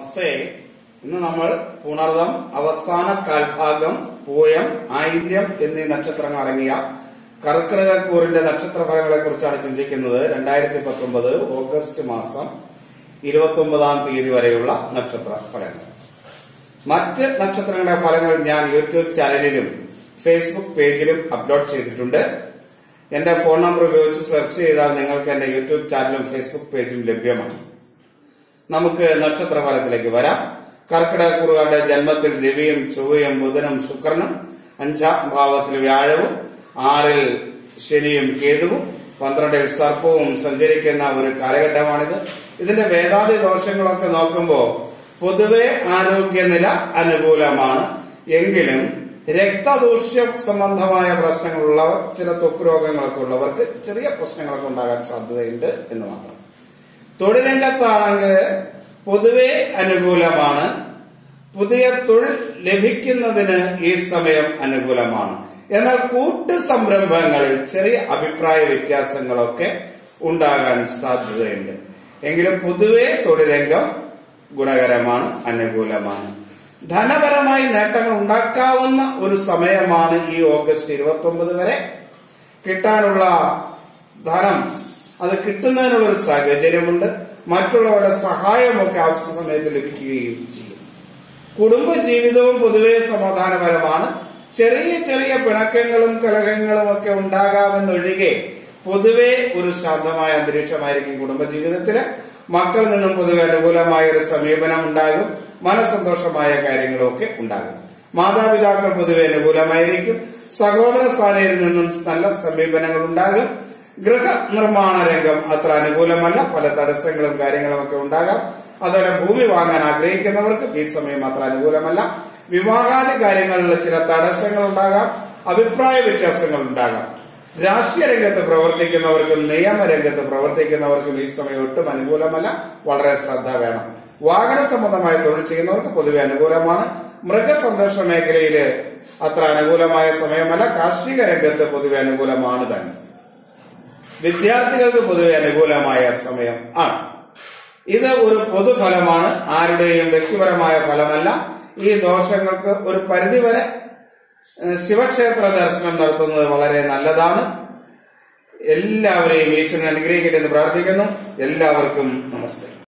നമസ്തേ ഇന്ന് നമ്മൾ പുണർദം അവസാന കാൽഭാഗം പൂയം ആയില്യം എന്നീ നക്ഷത്രങ്ങൾ അടങ്ങിയ കർക്കിടകക്കൂറിന്റെ നക്ഷത്ര ഫലങ്ങളെ കുറിച്ചാണ് ചിന്തിക്കുന്നത് രണ്ടായിരത്തി പത്തൊമ്പത് ഓഗസ്റ്റ് മാസം ഇരുപത്തി ഒമ്പതാം തീയതി വരെയുള്ള നക്ഷത്ര ഫലങ്ങൾ മറ്റ് നക്ഷത്രങ്ങളുടെ ഫലങ്ങൾ ഞാൻ യൂട്യൂബ് ചാനലിലും ഫേസ്ബുക്ക് പേജിലും അപ്ലോഡ് ചെയ്തിട്ടുണ്ട് എന്റെ ഫോൺ നമ്പർ ഉപയോഗിച്ച് സെർച്ച് ചെയ്താൽ നിങ്ങൾക്ക് എന്റെ യൂട്യൂബ് ചാനലും ഫേസ്ബുക്ക് പേജും ലഭ്യമാണ് നമുക്ക് നക്ഷത്രഫലത്തിലേക്ക് വരാം കർക്കിടകക്കുറുകാരുടെ ജന്മത്തിൽ രവിയും ചൊവ്വയും ബുധനും ശുക്രനും അഞ്ചാം ഭാവത്തിൽ വ്യാഴവും ആറിൽ ശനിയും കേതുവും പന്ത്രണ്ടിൽ സർപ്പവും സഞ്ചരിക്കുന്ന ഒരു കാലഘട്ടമാണിത് ഇതിന്റെ വേദാന്തി ദോഷങ്ങളൊക്കെ നോക്കുമ്പോൾ പൊതുവെ ആരോഗ്യനില അനുകൂലമാണ് എങ്കിലും രക്തദൂഷ്യ സംബന്ധമായ പ്രശ്നങ്ങളുള്ളവർ ചില ത്വക്ക് രോഗങ്ങളൊക്കെ ഉള്ളവർക്ക് ചെറിയ പ്രശ്നങ്ങളൊക്കെ ഉണ്ടാകാൻ സാധ്യതയുണ്ട് എന്ന് മാത്രം തൊഴിൽ രംഗത്താണെങ്കിൽ പൊതുവെ അനുകൂലമാണ് പുതിയ തൊഴിൽ ലഭിക്കുന്നതിന് ഈ സമയം അനുകൂലമാണ് എന്നാൽ കൂട്ട് സംരംഭങ്ങളിൽ ചെറിയ അഭിപ്രായ വ്യത്യാസങ്ങളൊക്കെ ഉണ്ടാകാൻ സാധ്യതയുണ്ട് എങ്കിലും പൊതുവെ തൊഴിൽ രംഗം ഗുണകരമാണ് അനുകൂലമാണ് ധനപരമായി നേട്ടങ്ങൾ ഉണ്ടാക്കാവുന്ന ഒരു സമയമാണ് ഈ ഓഗസ്റ്റ് ഇരുപത്തി ഒമ്പത് വരെ കിട്ടാനുള്ള ധനം അത് കിട്ടുന്നതിനുള്ള ഒരു സാഹചര്യമുണ്ട് മറ്റുള്ളവരുടെ സഹായമൊക്കെ ആവശ്യ സമയത്ത് ലഭിക്കുകയും ചെയ്യും കുടുംബ ജീവിതവും പൊതുവെ സമാധാനപരമാണ് ചെറിയ ചെറിയ പിണക്കങ്ങളും കലഹങ്ങളും ഒക്കെ ഉണ്ടാകാമെന്നൊഴികെ പൊതുവെ ഒരു ശാന്തമായ അന്തരീക്ഷമായിരിക്കും കുടുംബജീവിതത്തില് മക്കളിൽ നിന്നും പൊതുവെ അനുകൂലമായ ഒരു സമീപനം ഉണ്ടാകും മനസന്തോഷമായ കാര്യങ്ങളൊക്കെ ഉണ്ടാകും മാതാപിതാക്കൾ പൊതുവെ അനുകൂലമായിരിക്കും സഹോദര സ്ഥാനയിൽ നിന്നും നല്ല സമീപനങ്ങൾ ഉണ്ടാകും ഗൃഹ നിർമ്മാണ രംഗം അത്ര അനുകൂലമല്ല പല തടസ്സങ്ങളും കാര്യങ്ങളും ഒക്കെ ഉണ്ടാകാം അതുപോലെ ഭൂമി വാങ്ങാൻ ആഗ്രഹിക്കുന്നവർക്ക് ഈ സമയം അത്ര അനുകൂലമല്ല വിവാഹാദി കാര്യങ്ങളിൽ ചില തടസ്സങ്ങൾ ഉണ്ടാകാം അഭിപ്രായ വ്യത്യാസങ്ങൾ ഉണ്ടാകാം രാഷ്ട്രീയ രംഗത്ത് പ്രവർത്തിക്കുന്നവർക്കും നിയമരംഗത്ത് പ്രവർത്തിക്കുന്നവർക്കും ഈ സമയം ഒട്ടും അനുകൂലമല്ല വളരെ ശ്രദ്ധ വേണം വാഹന സംബന്ധമായ തൊഴിൽ ചെയ്യുന്നവർക്ക് പൊതുവെ അനുകൂലമാണ് മൃഗസംരക്ഷണ മേഖലയില് അത്ര അനുകൂലമായ സമയമല്ല കാർഷിക രംഗത്ത് പൊതുവെ അനുകൂലമാണ് തന്നെ വിദ്യാർത്ഥികൾക്ക് പൊതുവെ അനുകൂലമായ സമയം ആണ് ഇത് ഒരു പൊതുഫലമാണ് ആരുടെയും വ്യക്തിപരമായ ഫലമല്ല ഈ ദോഷങ്ങൾക്ക് ഒരു പരിധിവരെ ഏഹ്, ശിവക്ഷേത്ര ദർശനം നടത്തുന്നത് വളരെ നല്ലതാണ് എല്ലാവരെയും ഈശ്വരൻ അനുഗ്രഹിക്കട്ടെ എന്ന് പ്രാർത്ഥിക്കുന്നു എല്ലാവർക്കും നമസ്തേ